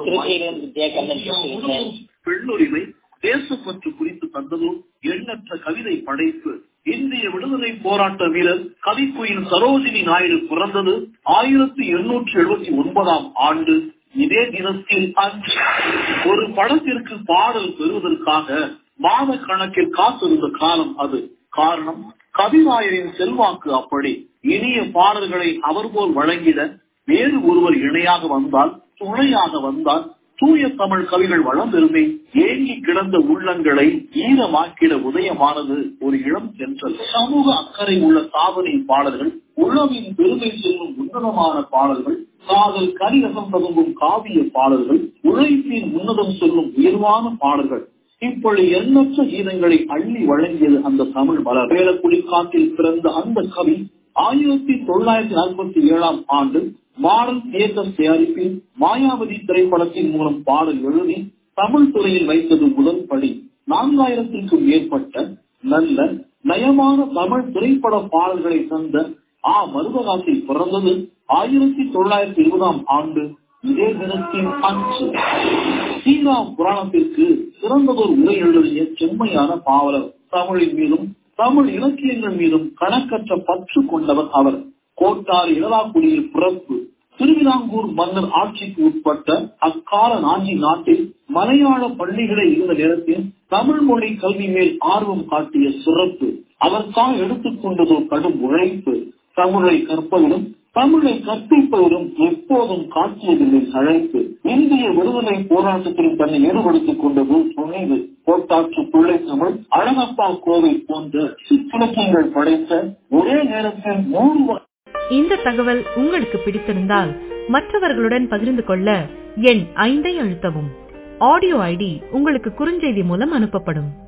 திருச்சியிலிருந்து வித்யாகண்ணன் பேசுகிறேன் பெண்ணுரிமை தேசப்பற்று குறித்து தந்ததும் எண்ணற்ற கவிதை படைப்பு இந்திய விடுதலை போராட்ட வீரர் கவிக்குயின் சரோஜினி நாயுடு பிறந்தது ஆயிரத்தி எண்ணூற்றி எழுபத்தி ஒன்பதாம் ஆண்டு இதே தினத்தில் அன்று ஒரு படத்திற்கு பாடல் பெறுவதற்காக மாத கணக்கில் காத்திருந்த காலம் அது காரணம் கவிராயரின் செல்வாக்கு அப்படி இனிய பாடல்களை அவர் போல் வழங்கிட வேறு ஒருவர் இணையாக வந்தால் துணையாக வந்தால் தூய தமிழ் கவிகள் வளர்ந்திருந்தே ஏங்கி கிடந்த உள்ளங்களை ஈரமாக்கிட உதயமானது ஒரு இளம் சென்றல் சமூக அக்கறை உள்ள சாதனை பாடல்கள் உழவின் பெருமை செல்லும் உன்னதமான பாடல்கள் காதல் கரிரசம் தகும்பும் காவிய பாடல்கள் உழைப்பின் உன்னதம் சொல்லும் உயர்வான பாடல்கள் இப்படி எண்ணற்ற கீதங்களை அள்ளி வழங்கியது அந்த தமிழ் மலர் வேலக்குடி காட்டில் பிறந்த அந்த கவி ஆயிரத்தி தொள்ளாயிரத்தி நாற்பத்தி ஏழாம் ஆண்டு மாடல் தியேட்டர் தயாரிப்பில் மாயாவதி திரைப்படத்தின் மூலம் பாடல் எழுதி தமிழ் துறையில் வைத்தது முதல் படி நான்காயிரத்திற்கும் மேற்பட்ட நல்ல நயமான தமிழ் திரைப்பட பாடல்களை தந்த ஆ மருதகாசில் பிறந்தது ஆயிரத்தி தொள்ளாயிரத்தி இருபதாம் ஆண்டு இதே தினத்தின் அன்று ஸ்ரீராம் புராணத்திற்கு சிறந்ததொரு உரை எழுதிய செம்மையான பாவலர் தமிழின் மீதும் தமிழ் இலக்கியங்கள் மீதும் கணக்கற்ற பற்று கொண்டவர் அவர் கோட்டார் இளவாக்குடியில் பிறப்பு திருவிதாங்கூர் மன்னர் ஆட்சிக்கு உட்பட்ட அக்கால நாஞ்சி நாட்டில் மலையாள பள்ளிகளே இருந்த நேரத்தில் தமிழ் மொழி கல்வி மேல் ஆர்வம் காட்டிய சிறப்பு அதற்காக எடுத்துக்கொண்டதோ கடும் உழைப்பு தமிழை கற்பதிலும் தமிழை கற்பிப்பதிலும் எப்போதும் காட்டியதில்லை அழைப்பு இந்திய விடுதலை போராட்டத்தில் தன்னை ஈடுபடுத்திக் கொண்டது துணிவு கோட்டாற்று பிள்ளை தமிழ் அழகப்பா கோவை போன்ற சிற்றிலக்கியங்கள் படைத்த ஒரே நேரத்தில் மூன்று இந்த தகவல் உங்களுக்கு பிடித்திருந்தால் மற்றவர்களுடன் பகிர்ந்து கொள்ள எண் ஐந்தை அழுத்தவும் ஆடியோ ஐடி உங்களுக்கு குறுஞ்செய்தி மூலம் அனுப்பப்படும்